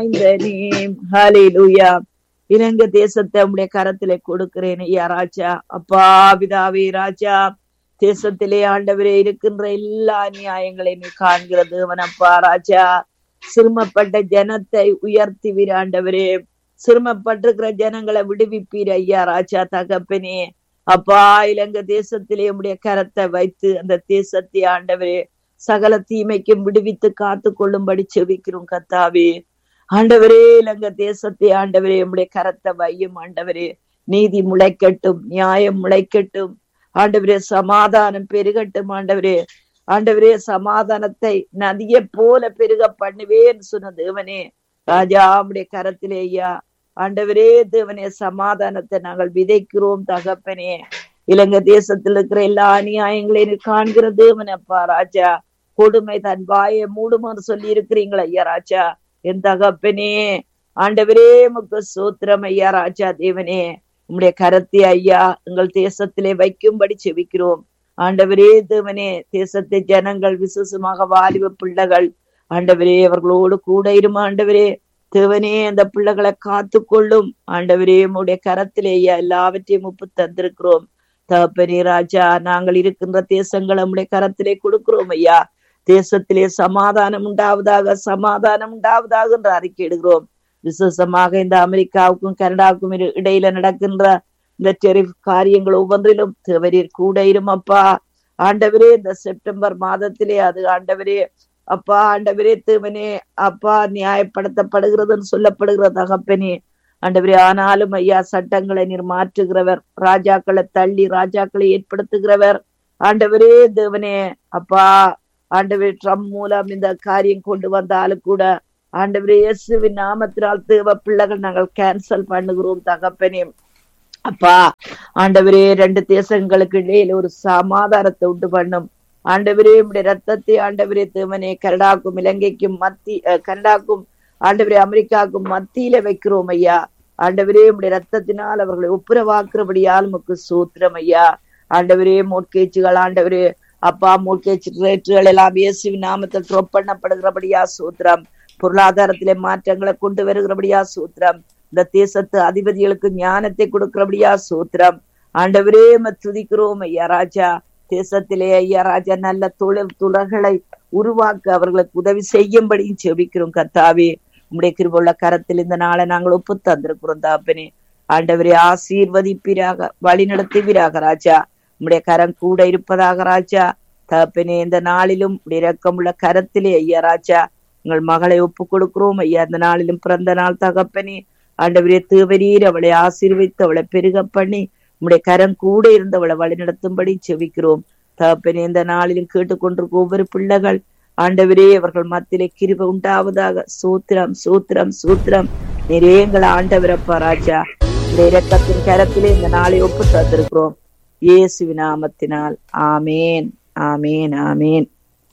இந்த நேம் ஹalleluya இலங்கை தேசத்தை உடைய கரத்திலே கொடுக்கிறேன் ஐயா ராஜா அப்பா பிதாவே ராஜா தேசத்திலே ஆண்டவரே இருக்கின்ற எல்லா நியாயங்களை நீ காண்கிற தேவன் அப்பா ராஜா சிறுமப்பட்ட ஜனத்தை உயர்த்துவீர் ஆண்டவரே சிறுமப்பட்டிருக்கிற ஜனங்களை விடுவிப்பீர் ஐயா ராஜா தகப்பனே அப்பா இலங்கை தேசத்திலே உடைய கரத்தை வைத்து அந்த தேசத்தை ஆண்டவரே சகல தீமைக்கும் விடுவித்து காத்து கொள்ளும்படி செவிக்கிறோம் கத்தாவே ஆண்டவரே இலங்கை தேசத்தை ஆண்டவரே உடைய கரத்தை வையும் ஆண்டவரே நீதி முளைக்கட்டும் நியாயம் முளைக்கட்டும் ஆண்டவரே சமாதானம் பெருகட்டும் ஆண்டவரே ஆண்டவரே சமாதானத்தை நதியை போல பெருக பண்ணுவேன்னு சொன்ன தேவனே ராஜா உடைய கரத்திலே ஐயா ஆண்டவரே தேவனே சமாதானத்தை நாங்கள் விதைக்கிறோம் தகப்பனே இலங்கை தேசத்தில் இருக்கிற எல்லா அநியாயங்களையும் காண்கிற தேவன் அப்பா ராஜா கொடுமை தன் வாயை மூடுமாறு சொல்லி இருக்கிறீங்களா ஐயா ராஜா என் தகப்பனே ஆண்டவரே முக்கு சூத்திரம் ஐயா ராஜா தேவனே உம்முடைய கரத்தை ஐயா எங்கள் தேசத்திலே வைக்கும்படி செவிக்கிறோம் ஆண்டவரே தேவனே தேசத்தை ஜனங்கள் விசேஷமாக வாலிப பிள்ளைகள் ஆண்டவரே அவர்களோடு கூட இரும் ஆண்டவரே தேவனே அந்த பிள்ளைகளை காத்து கொள்ளும் ஆண்டவரே உடைய கரத்திலே ஐயா எல்லாவற்றையும் உப்பு தந்திருக்கிறோம் தகப்பனே ராஜா நாங்கள் இருக்கின்ற தேசங்களை உடைய கரத்திலே கொடுக்கிறோம் ஐயா தேசத்திலே சமாதானம் உண்டாவதாக சமாதானம் உண்டாவதாக என்று அறிக்கையிடுகிறோம் விசேஷமாக இந்த அமெரிக்காவுக்கும் கனடாவுக்கும் இரு- இடையில நடக்கின்ற இந்த டெரிஃப் காரியங்கள் ஒவ்வொன்றிலும் தேவரீர் கூட இரும் அப்பா ஆண்டவரே இந்த செப்டம்பர் மாதத்திலே அது ஆண்டவரே அப்பா ஆண்டவரே தேவனே அப்பா நியாயப்படுத்தப்படுகிறதுன்னு சொல்லப்படுகிற தகப்பனே ஆண்டவரே ஆனாலும் ஐயா சட்டங்களை நீர் மாற்றுகிறவர் ராஜாக்களை தள்ளி ராஜாக்களை ஏற்படுத்துகிறவர் ஆண்டவரே தேவனே அப்பா ஆண்டவரே ட்ரம்ப் மூலம் இந்த காரியம் கொண்டு வந்தாலும் கூட ஆண்டவரே இயேசுவின் நாமத்தினால் தேவ பிள்ளைகள் நாங்கள் கேன்சல் பண்ணுகிறோம் தகப்பனே அப்பா ஆண்டவரே ரெண்டு தேசங்களுக்கு இடையில ஒரு சமாதானத்தை உண்டு பண்ணும் ஆண்டவரே உடைய ரத்தத்தை ஆண்டவரே தேவனே கனடாக்கும் இலங்கைக்கும் மத்தி அஹ், கனடாக்கும் ஆண்டவரே அமெரிக்காவுக்கும் மத்தியில வைக்கிறோம் ஐயா ஆண்டவரே உடைய ரத்தத்தினால் அவர்களை ஒப்புரவாக்குறபடியால் உமக்கு சூத்திரம் ஐயா ஆண்டவரே மோட்கேச்சுகள் ஆண்டவரே அப்பா மோட்கேச்சு ரேட்டுகள் எல்லாம் இயேசுவின் நாமத்தில் ட்ரோப் பண்ணப்படுகிறபடியா சூத்திரம் பொருளாதாரத்திலே மாற்றங்களை கொண்டு வருகிறபடியா சூத்திரம் இந்த தேசத்து அதிபதிகளுக்கு ஞானத்தை கொடுக்கிறபடியா சூத்திரம் ஆண்டவரே உம்மை துதிக்கிறோம் ஐயா ராஜா தேசத்திலே ஐயா ராஜா நல்ல தொழில் துறகளை உருவாக்க அவர்களுக்கு உதவி செய்யும்படியும் செபிக்கிறோம் கர்த்தாவே உம்முடைய கிருபுள்ள கரத்தில் இந்த நாளை நாங்கள் ஒப்பு தந்திருக்கிறோம் தாப்பனே ஆண்டவரே ஆசீர்வதிப்பீராக வழி நடத்துவீராக ராஜா உம்முடைய கரம் கூட இருப்பதாக ராஜா தகப்பனே இந்த நாளிலும் உடைய இரக்கமுள்ள கரத்திலே ஐயா ராஜா உங்கள் மகளை ஒப்பு கொடுக்கிறோம் ஐயா இந்த நாளிலும் பிறந்த நாள் தகப்பனே ஆண்டவரே தேவரீர் அவளை ஆசீர்வித்து அவளை பெருக பண்ணி உம்முடைய கரம் கூட இருந்து அவளை வழிநடத்தும்படி செவிக்கிறோம் தகப்பனே இந்த நாளிலும் கேட்டுக்கொண்டிருக்கும் ஒவ்வொரு பிள்ளைகள் ஆண்டவரே அவர்கள் மத்தியிலே கிருபை உண்டாவதாக சூத்திரம் சூத்திரம் சூத்திரம் நிறைய எங்கள் ஆண்டவரப்பா ராஜா இந்த இரக்கத்தின் கரத்திலே இந்த நாளை ஒப்பு தந்திருக்கிறோம் இயேசுவின் நாமத்தினால் ஆமேன் ஆமேன் ஆமேன்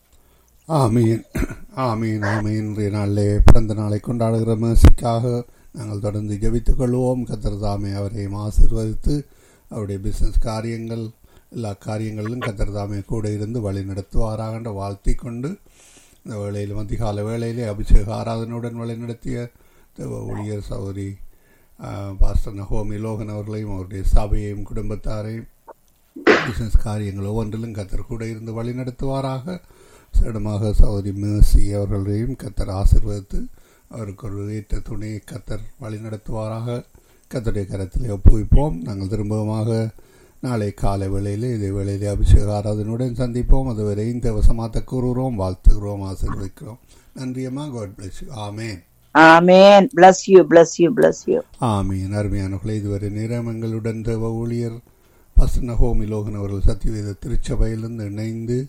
ஆமீன் ஆமீன் ஆமீன் இன்றைய நாளிலே பிறந்த நாளை கொண்டாடுகிற மேசிக்காக நாங்கள் தொடர்ந்து ஜெபித்துக் கொள்வோம் கத்தர் தாமே அவரையும் ஆசீர்வதித்து அவருடைய பிசினஸ் காரியங்கள் எல்லா காரியங்களிலும் கத்தர் தாமே கூட இருந்து வழி நடத்துவாராக வாழ்த்தி கொண்டு இந்த வேளையிலும் அதிகால வேளையிலே அபிஷேக ஆராதனையுடன் வழி நடத்திய தேவ ஊழியர் சௌரி பாஸ்டர் நகோமி லோகன் அவர்களையும் அவருடைய சபையையும் குடும்பத்தாரையும் பிசினஸ் காரியங்கள் ஒவ்வொன்றிலும் கத்தர் கூட இருந்து வழி நடத்துவாராக சிடமாக சௌரி மேசி அவர்களையும் கத்தர் ஆசீர்வதித்து அவருக்கு ஒரு ஏற்ற துணையை கத்தர் வழி நடத்துவாராக கத்தருடைய கரத்தில் ஒப்புவிப்போம் நாங்கள் திரும்பவுமாக நாளை காலை வேளையிலே இதே வேளையிலே அபிஷேக ஆராதனுடன் சந்திப்போம் அதுவரை இந்த வசமாத்த கூறுகிறோம் வாழ்த்துகிறோம் ஆசீர்வதிக்கிறோம் நன்றியம்மா God bless amen amen bless you bless you bless you ஆமீன் அருமையானவர்களே இதுவரை நேரம் எங்களுடன் தேவ ஊழியர் பசன ஹோமி லோகன் அவர்கள் சத்தியவேத திருச்சபையிலிருந்து இணைந்து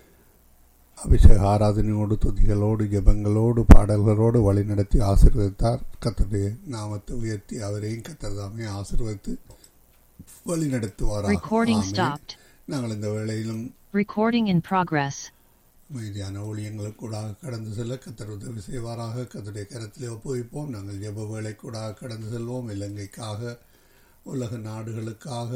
அபிஷேக ஆராதனையோடு துதிகளோடு ஜெபங்களோடு பாடல்களோடு வழிநடத்தி ஆசீர்வதித்தார் கத்தருடைய நாமத்தை உயர்த்தி அவரையும் கத்தர் தாமே ஆசீர்வதித்து வழிநடத்துவாராக Recording ஆமென். stopped. நாங்கள் இந்த வேளையிலும் Recording in progress. மீதியான ஊழியங்களுக்கு கூட கடந்து செல்ல கத்தர் உதவி செய்வாராக கத்தருடைய கரத்திலே ஒப்புவிப்போம் நாங்கள் ஜெப வேலை கூட கடந்து செல்வோம் இலங்கைக்காக உலக நாடுகளுக்காக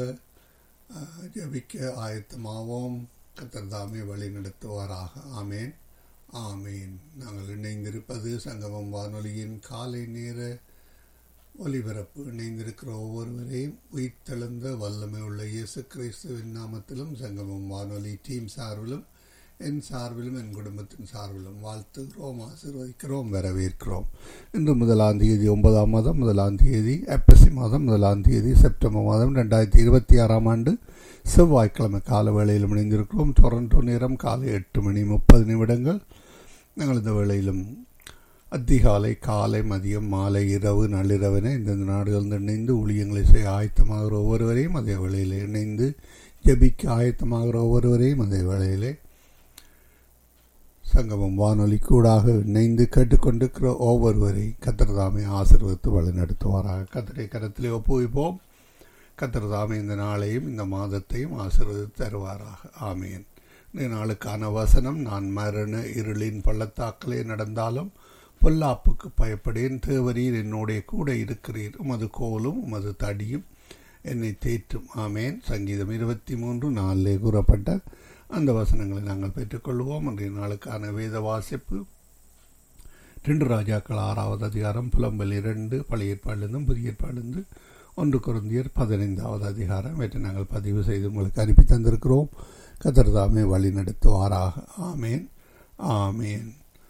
அஹ், ஜெபிக்க ஆயத்தமாவோம் கத்தர் தாமே வழி நடத்துவாராக ஆமேன் ஆமீன் நாங்கள் இணைந்திருப்பது சங்கமம் வானொலியின் காலை நேர ஒலிபரப்பு இணைந்திருக்கிற ஒவ்வொருவரையும் உயிர்த்தெழுந்த வல்லமை உள்ள இயேசு கிறிஸ்துவின் நாமத்திலும் சங்கமம் வானொலி டீம் சார்பிலும் என் சார்பிலும் என் குடும்பத்தின் சார்பிலும் வாழ்த்துகிறோம் ஆசீர்வதிக்கிறோம் வரவேற்கிறோம் இன்று முதலாம் தேதி ஒன்பதாம் மாதம் முதலாம் தேதி ஏப்ரசி மாதம் முதலாம் தேதி செப்டம்பர் மாதம் ரெண்டாயிரத்தி இருபத்தி ஆறாம் ஆண்டு செவ்வாய்க்கிழமை கால வேளையில் இணைந்திருக்கிறோம் டொரண்டோ நேரம் காலை எட்டு மணி முப்பது நிமிடங்கள் நாங்கள் இந்த வேளையிலும் அதிகாலை காலை மதியம் மாலை இரவு நள்ளிரவின இந்தந்த நாடுகளில் இணைந்து ஊழியங்களை செய்ய ஆயத்தமாகிற ஒவ்வொருவரையும் அதே வேளையில் இணைந்து ஜபிக்க ஆயத்தமாகிற ஒவ்வொருவரையும் அதே வேளையிலே சங்கமம் வானொலி கூடாக இணைந்து கேட்டுக்கொண்டிருக்கிற ஒவ்வொருவரையும் கத்திரதாமை ஆசிர்வத்து வழிநடத்துவாராக கத்திரை கரத்திலே ஒப்புவிப்போம் கத்திரதாமை இந்த நாளையும் இந்த மாதத்தையும் ஆசிர்வதித்து தருவாராக ஆமேன் இந்த நாளுக்கான வசனம் நான் மரண இருளின் பள்ளத்தாக்களே நடந்தாலும் பொல்லாப்புக்கு பயப்படேன் தேவரீர் என்னுடைய கூட இருக்கிறீர் உமது கோலும் உமது தடியும் என்னை தேற்றும் ஆமேன் சங்கீதம் இருபத்தி மூன்று நாளிலே கூறப்பட்ட அந்த வசனங்களை நாங்கள் பெற்றுக்கொள்வோம் அன்றைய நாளுக்கான வேத வாசிப்பு ரெண்டு ராஜாக்கள் ஆறாவது அதிகாரம் புலம்பல் இரண்டு பழைய ஏற்பாடிலிருந்தும் புதிய ஏற்பாடிலிருந்து ஒன்று குருந்தியர் பதினைந்தாவது அதிகாரம் இவற்றை நாங்கள் பதிவு செய்து உங்களுக்கு அனுப்பி தந்திருக்கிறோம் கதர்தாமே வழி நடத்துவாராக ஆமேன் ஆமேன்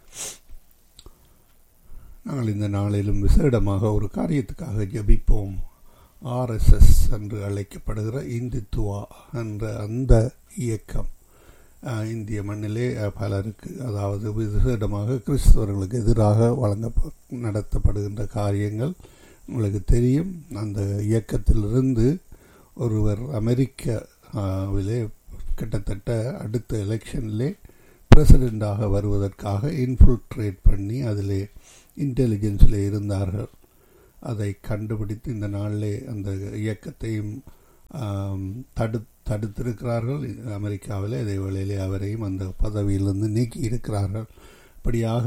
நாங்கள் இந்த நாளிலும் விசேடமாக ஒரு காரியத்துக்காக ஜபிப்போம் ஆர்எஸ்எஸ் என்று அழைக்கப்படுகிற இந்துத்துவா என்ற அந்த இயக்கம் இந்திய மண்ணிலே பலருக்கு அதாவது விசேடமாக கிறிஸ்தவர்களுக்கு எதிராக வழங்க நடத்தப்படுகின்ற காரியங்கள் உங்களுக்கு தெரியும் அந்த இயக்கத்திலிருந்து ஒருவர் அமெரிக்காவிலே கிட்டத்தட்ட அடுத்த எலெக்ஷனிலே பிரசிடெண்டாக வருவதற்காக இன்ஃபில்ட்ரேட் பண்ணி அதிலே இன்டெலிஜென்ஸில் இருந்தார்கள் அதை கண்டுபிடித்து இந்த நாளிலே அந்த இயக்கத்தையும் தடு தடுத்திருக்கிறார்கள் அமெரிக்காவில் அதே வேளையிலே அவரையும் அந்த பதவியிலிருந்து நீக்கி இருக்கிறார்கள் இப்படியாக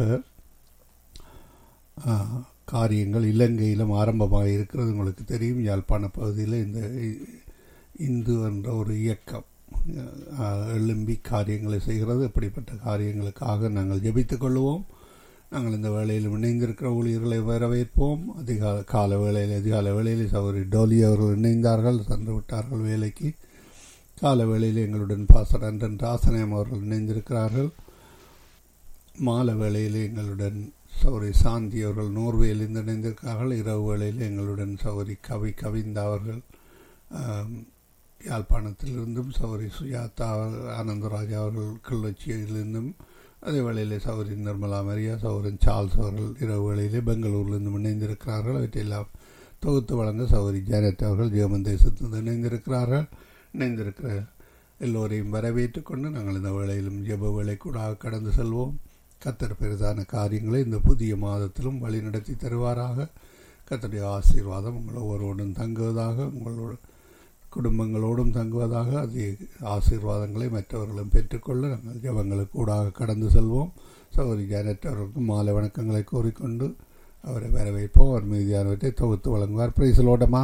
காரியங்கள் இலங்கையிலும் ஆரம்பமாக இருக்கிறது உங்களுக்கு தெரியும் யாழ்ப்பாண பகுதியில் இந்த இந்து என்ற ஒரு இயக்கம் எழும்பி காரியங்களை செய்கிறது இப்படிப்பட்ட காரியங்களுக்காக நாங்கள் ஜெபித்துக் கொள்வோம் நாங்கள் இந்த வேளையில் இணைந்திருக்கிற ஊழியர்களை வரவேற்போம் அதிகால கால வேளையில் அதிகால வேளையில் சௌரி டோலி அவர்கள் இணைந்தார்கள் சென்று விட்டார்கள் வேலைக்கு கால வேளையில் எங்களுடன் பாசர் அன்றன் ராசனயம் அவர்கள் இணைந்திருக்கிறார்கள் மாலை வேளையில் எங்களுடன் சௌரி சாந்தி அவர்கள் நோர்வேலிருந்து இணைந்திருக்கிறார்கள் இரவு வேளையில் எங்களுடன் சௌரி கவி கவிந்தா அவர்கள் யாழ்ப்பாணத்திலிருந்தும் சௌரி சுஜாதா ஆனந்தராஜா அவர்கள் கிளர்ச்சியிலிருந்தும் அதே வேளையிலே சௌரின் நிர்மலா மரியா சௌரன் சார்ல்ஸ் அவர்கள் இரவு வேளையிலே பெங்களூரிலிருந்து இணைந்திருக்கிறார்கள் அவற்றையெல்லாம் தொகுத்து வழங்க சௌரி ஜானட் அவர்கள் ஜெர்மன் தேசத்திலிருந்து இணைந்திருக்கிறார்கள் இணைந்திருக்கிற எல்லோரையும் வரவேற்று கொண்டு நாங்கள் இந்த வேளையிலும் ஜெப வேலை கூட கடந்து செல்வோம் கத்தர் பெரிதான காரியங்களை இந்த புதிய மாதத்திலும் வழி நடத்தி தருவாராக கத்தருடைய ஆசீர்வாதம் உங்கள் ஒவ்வொருவரும் தங்குவதாக உங்களோட குடும்பங்களோடும் தங்குவதாக அதே ஆசீர்வாதங்களை மற்றவர்களும் பெற்றுக்கொள்ள நாங்கள் ஜபங்களுக்கு கூடாக கடந்து செல்வோம் சௌரி ஜானட் அவர்களுக்கும் மாலை வணக்கங்களை கூறிக்கொண்டு அவரை வரவேற்போம் அவர் மீதியானவற்றை தொகுத்து வழங்குவார் பிரைசலோட்டமா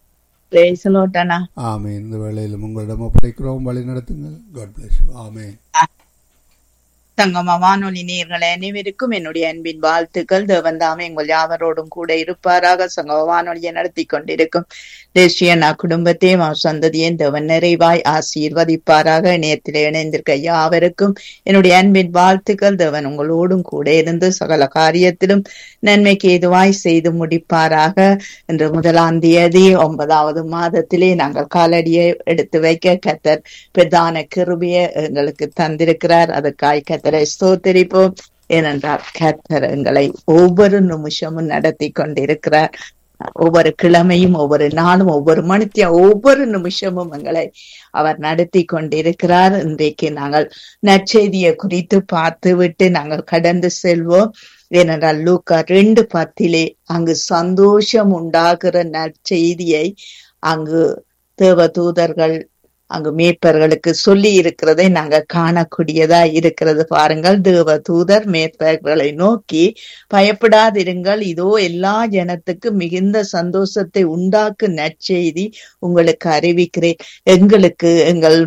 ஆமே இந்த வேளையிலும் உங்களிடம் ஒப்படைக்கிறோம் வழி நடத்துங்கள் காட் பிளஸ் ஆமே சங்கம வானொலி நேர்களை அனைவருக்கும் என்னுடைய அன்பின் வாழ்த்துக்கள் தேவன் தாமே எங்கள் யாவரோடும் கூட இருப்பாராக சங்கம வானொலியை நடத்தி கொண்டிருக்கும் தேசியனா குடும்பத்தையும் சந்ததியும் தேவன் நிறைவாய் ஆசீர்வதிப்பாராக இணையத்திலே இணைந்திருக்க யாவருக்கும் என்னுடைய அன்பின் வாழ்த்துக்கள் தேவன் உங்களோடும் கூட இருந்து சகல காரியத்திலும் நன்மைக்கு ஏதுவாய் செய்து முடிப்பாராக இன்று முதலாம் தேதி ஒன்பதாவது மாதத்திலே நாங்கள் காலடியை எடுத்து வைக்க கத்தர் பிரதான கிருபிய எங்களுக்கு தந்திருக்கிறார் அதற்காய் கத்தரை ஸ்தோத்தரிப்போம் ஏனென்றால் கத்தர் எங்களை ஒவ்வொரு நிமிஷமும் நடத்தி கொண்டிருக்கிறார் ஒவ்வொரு கிழமையும் ஒவ்வொரு நாளும் ஒவ்வொரு மணித்தியம் ஒவ்வொரு நிமிஷமும் எங்களை அவர் நடத்தி கொண்டிருக்கிறார் இன்றைக்கு நாங்கள் நற்செய்தியை குறித்து பார்த்து விட்டு நாங்கள் கடந்து செல்வோம் ஏனென்றால் லூக்கா ரெண்டு பத்திலே அங்கு சந்தோஷம் உண்டாகிற நற்செய்தியை அங்கு தேவதூதர்கள் அங்கு மேற்பர்களுக்கு சொல்லி இருக்கிறதை நாங்க காணக்கூடியதா இருக்கிறது பாருங்கள் தேவ தூதர் மேற்பர்களை நோக்கி பயப்படாதிருங்கள் இதோ எல்லா ஜனத்துக்கு மிகுந்த சந்தோஷத்தை உண்டாக்கு நற்செய்தி உங்களுக்கு அறிவிக்கிறேன் எங்களுக்கு எங்கள்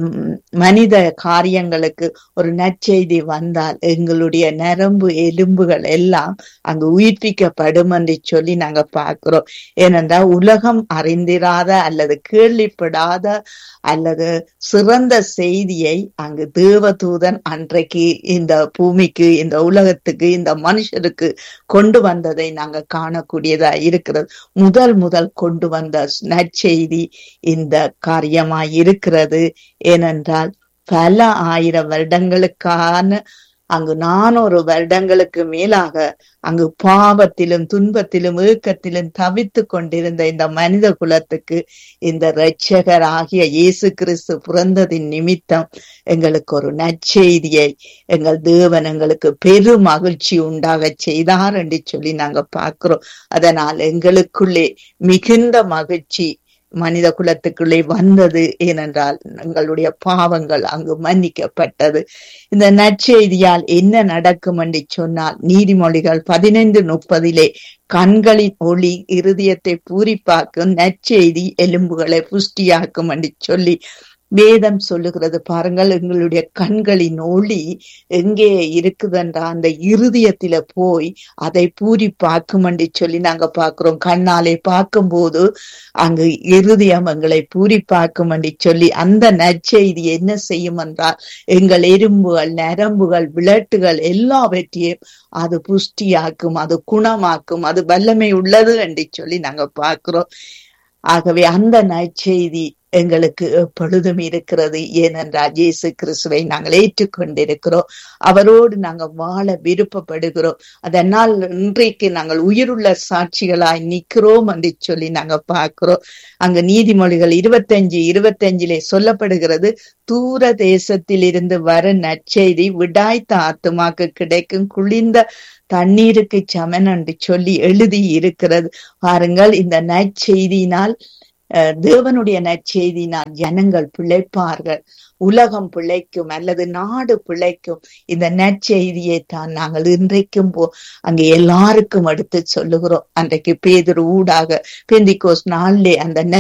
மனித காரியங்களுக்கு ஒரு நற்செய்தி வந்தால் எங்களுடைய நரம்பு எலும்புகள் எல்லாம் அங்கு உயிர்ப்பிக்கப்படும் என்று சொல்லி நாங்க பார்க்கிறோம் ஏனென்றால் உலகம் அறிந்திராத அல்லது கேள்விப்படாத அல்லது சிறந்த செய்தியை அங்கு தேவதூதன் அன்றைக்கு இந்த பூமிக்கு இந்த உலகத்துக்கு இந்த மனுஷருக்கு கொண்டு வந்ததை நாங்க காணக்கூடியதா இருக்கிறது முதல் முதல் கொண்டு வந்த நற்செய்தி இந்த காரியமாய் இருக்கிறது ஏனென்றால் பல ஆயிரம் வருடங்களுக்கான அங்கு நானூறு வருடங்களுக்கு மேலாக அங்கு பாவத்திலும் துன்பத்திலும் ஏக்கத்திலும் தவித்து கொண்டிருந்த இந்த மனித குலத்துக்கு இந்த இரட்சகர் ஆகிய இயேசு கிறிஸ்து பிறந்ததின் நிமித்தம் எங்களுக்கு ஒரு நற்செய்தியை எங்கள் தேவன் எங்களுக்கு பெரும் மகிழ்ச்சி உண்டாக செய்தார் என்று சொல்லி நாங்க பார்க்கிறோம் அதனால் எங்களுக்குள்ளே மிகுந்த மகிழ்ச்சி மனித குலத்துக்குள்ளே வந்தது ஏனென்றால் எங்களுடைய பாவங்கள் அங்கு மன்னிக்கப்பட்டது இந்த நற்செய்தியால் என்ன நடக்கும் என்று சொன்னால் நீதிமொழிகள் பதினைந்து முப்பதிலே கண்களின் ஒளி இருதயத்தை பூரிப்பாக்கும் நற்செய்தி எலும்புகளை புஷ்டியாக்கும் என்று சொல்லி வேதம் சொல்லுகிறது பாருங்கள் எங்களுடைய கண்களின் ஒளி எங்கே இருக்குதுன்றா அந்த இருதயத்தில போய் அதை பூரி பார்க்கும் என்று சொல்லி நாங்க பாக்குறோம் கண்ணாலே பார்க்கும்போது அங்கு இருதயம் எங்களை பூரி பார்க்கும் என்று சொல்லி அந்த நற்செய்தி என்ன செய்யும் என்றால் எங்கள் எறும்புகள் நரம்புகள் விளட்டுகள் எல்லாவற்றையும் அது புஷ்டியாக்கும் அது குணமாக்கும் அது வல்லமை உள்ளது என்று சொல்லி நாங்க பார்க்கிறோம் ஆகவே அந்த நற்செய்தி எங்களுக்கு எப்பொழுதும் இருக்கிறது ஏனென்றால் இயேசு கிறிஸ்துவை நாங்கள் ஏற்றுக்கொண்டிருக்கிறோம் அவரோடு நாங்கள் வாழ விருப்பப்படுகிறோம் அதனால் இன்றைக்கு நாங்கள் உயிருள்ள சாட்சிகளாய் நிற்கிறோம் என்று சொல்லி நாங்க பார்க்கிறோம் அங்க நீதிமொழிகள் இருபத்தஞ்சு இருபத்தஞ்சிலே சொல்லப்படுகிறது தூர தேசத்தில் இருந்து வர நற்செய்தி விடாய்த்த ஆத்துமாக்கு கிடைக்கும் குளிர்ந்த தண்ணீருக்கு சமன் என்று சொல்லி எழுதி இருக்கிறது பாருங்கள் இந்த நற்செய்தியினால் தேவனுடைய நற்செய்தினால் ஜனங்கள் பிழைப்பார்கள் உலகம் பிழைக்கும் அல்லது நாடு பிழைக்கும் இந்த நற்செய்தியை தான் நாங்கள் இன்றைக்கும் போ அங்கே எல்லாருக்கும் எடுத்து சொல்லுகிறோம் அன்றைக்கு பேதர் ஊடாக பெந்திகோஸ் நாளிலே அந்த